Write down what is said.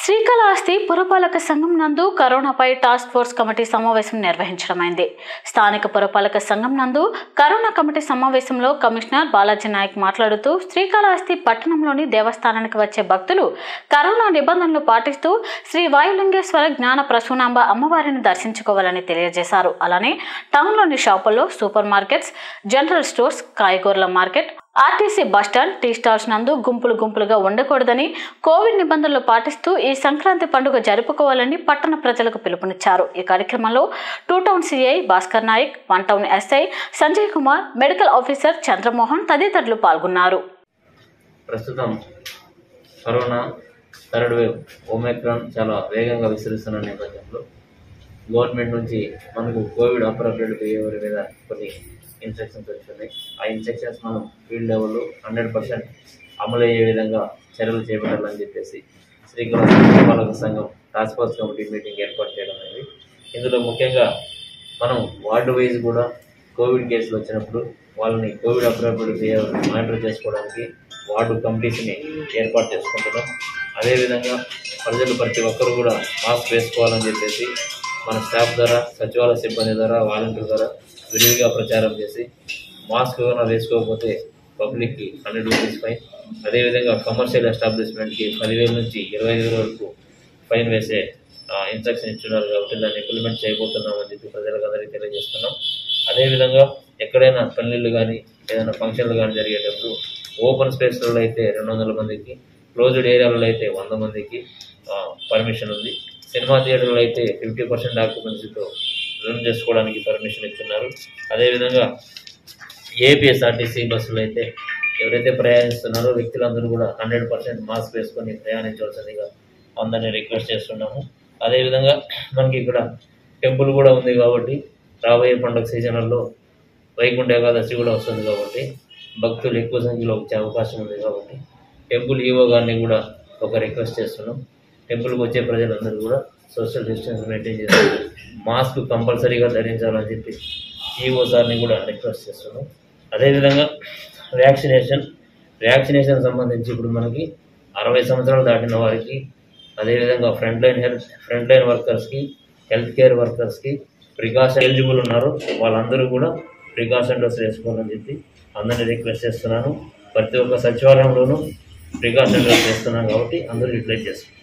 శ్రీకాళహస్తి పురపాలక సంఘం నందు కరోనాపై టాస్క్ ఫోర్స్ కమిటీ సమావేశం నిర్వహించడమైంది స్థానిక పురపాలక సంఘం నందు కరోనా కమిటీ సమావేశంలో కమిషనర్ బాలాజీ నాయక్ మాట్లాడుతూ శ్రీకాళహస్తి పట్టణంలోని దేవస్థానానికి వచ్చే భక్తులు కరోనా నిబంధనలు పాటిస్తూ శ్రీ వాయులింగేశ్వర జ్ఞాన ప్రసూనాంబ అమ్మవారిని దర్శించుకోవాలని తెలియజేశారు అలానే టౌన్లోని షాపుల్లో సూపర్ మార్కెట్స్ జనరల్ స్టోర్స్ కాయగూరల market RTC bus stand tea stalls నందు గుంపులు గుంపులుగా ఉండకూడదని కోవిడ్ నిబంధనలు పాటిస్తూ ఈ సంక్రాంతి పండుగ జరుపుకోవాలని పట్టణ ప్రజలకు పిలుపునిచ్చారు ఈ కార్యక్రమంలో two town CI Bhaskar Naik one town SI Sanjay Kumar medical officer Chandramohan తదితరులు పాల్గొన్నారు ప్రస్తుతం కరోనా థర్డ్ వేవ్ ఓమైక్రాన్ చాలా వేగంగా విస్తరిస్తున్న నేపథ్యంలో గవర్నమెంట్ నుంచి మనకు కోవిడ్ అప్రోప్రియట్ బిహేవియర్ మీద కొన్ని ఇన్స్ట్రక్షన్స్ వచ్చినాయి ఆ ఇన్స్ట్రక్షన్స్ మనం ఫీల్డ్ లెవెల్లో హండ్రెడ్ పర్సెంట్ అమలు అయ్యే విధంగా చర్యలు చేపట్టాలని చెప్పేసి శ్రీకాళహస్తి పాలక సంఘం టాస్క్ ఫోర్స్ కమిటీ మీటింగ్ ఏర్పాటు చేయడం అనేది ఇందులో ముఖ్యంగా మనం వార్డు వైజ్ కూడా కోవిడ్ కేసులు వచ్చినప్పుడు వాళ్ళని కోవిడ్ అప్రోప్రియట్ బిహేవియర్ మానిటర్ చేసుకోవడానికి వార్డు కమిటీస్ని ఏర్పాటు చేసుకుంటున్నాం అదేవిధంగా ప్రజలు ప్రతి ఒక్కరు కూడా మాస్క్ వేసుకోవాలని చెప్పేసి మన స్టాఫ్ ద్వారా సచివాలయ సిబ్బంది ద్వారా వాలంటీర్ ద్వారా విరివిగా ప్రచారం చేసి మాస్క్ ఏమైనా వేసుకోకపోతే పబ్లిక్కి హండ్రెడ్ రూపీస్ ఫైన్ అదేవిధంగా కమర్షియల్ ఎస్టాబ్లిష్మెంట్కి పదివేల నుంచి ఇరవై ఐదు వేల వరకు ఫైన్ వేసే ఇన్స్ట్రక్షన్ ఇచ్చున్నారు కాబట్టి దాన్ని ఇంప్లిమెంట్ చేయబోతున్నామని చెప్పి ప్రజలకు అందరికీ తెలియజేస్తున్నాం అదేవిధంగా ఎక్కడైనా పెళ్ళిళ్ళు కానీ ఏదైనా ఫంక్షన్లు కానీ జరిగేటప్పుడు ఓపెన్ స్పేస్లలో అయితే రెండు వందల మందికి క్లోజ్డ్ ఏరియాలలో అయితే వంద మందికి పర్మిషన్ ఉంది సినిమా థియేటర్లో అయితే ఫిఫ్టీ పర్సెంట్ ఆక్యుపెన్సీతో రన్ చేసుకోవడానికి పర్మిషన్ ఇస్తున్నారు అదేవిధంగా ఏపీఎస్ఆర్టీసీ బస్సులు అయితే ఎవరైతే ప్రయాణిస్తున్నారో వ్యక్తులందరూ కూడా హండ్రెడ్ పర్సెంట్ మాస్క్ వేసుకొని ప్రయాణించవలసిందిగా అందరినీ రిక్వెస్ట్ చేస్తున్నాము అదేవిధంగా మనకి ఇక్కడ టెంపుల్ కూడా ఉంది కాబట్టి రాబోయే పండుగ సీజన్లలో వైకుంఠ ఏకాదశి కూడా వస్తుంది కాబట్టి భక్తులు ఎక్కువ సంఖ్యలో వచ్చే అవకాశం ఉంది కాబట్టి టెంపుల్ ఈవో గారిని కూడా ఒక రిక్వెస్ట్ చేస్తున్నాం టెంపుల్కి వచ్చే ప్రజలందరూ కూడా సోషల్ డిస్టెన్స్ మెయింటైన్ చేస్తూ మాస్క్ కంపల్సరీగా ధరించాలని చెప్పి ఈఓ సార్ని కూడా రిక్వెస్ట్ చేస్తున్నాం అదేవిధంగా వ్యాక్సినేషన్ వ్యాక్సినేషన్ సంబంధించి ఇప్పుడు మనకి అరవై సంవత్సరాలు దాటిన వారికి అదేవిధంగా front line health front line వర్కర్స్కి హెల్త్ కేర్ వర్కర్స్కి ప్రికాషన్ ఎలిజిబుల్ ఉన్నారు వాళ్ళందరూ కూడా ప్రికాషన్ డోస్ వేసుకోవాలని చెప్పి అందరినీ రిక్వెస్ట్ చేస్తున్నాను ప్రతి ఒక్క సచివాలయంలోనూ ప్రికాషన్ డోస్ వేస్తున్నాం కాబట్టి అందరూ యూటిలైజ్ చేస్తున్నారు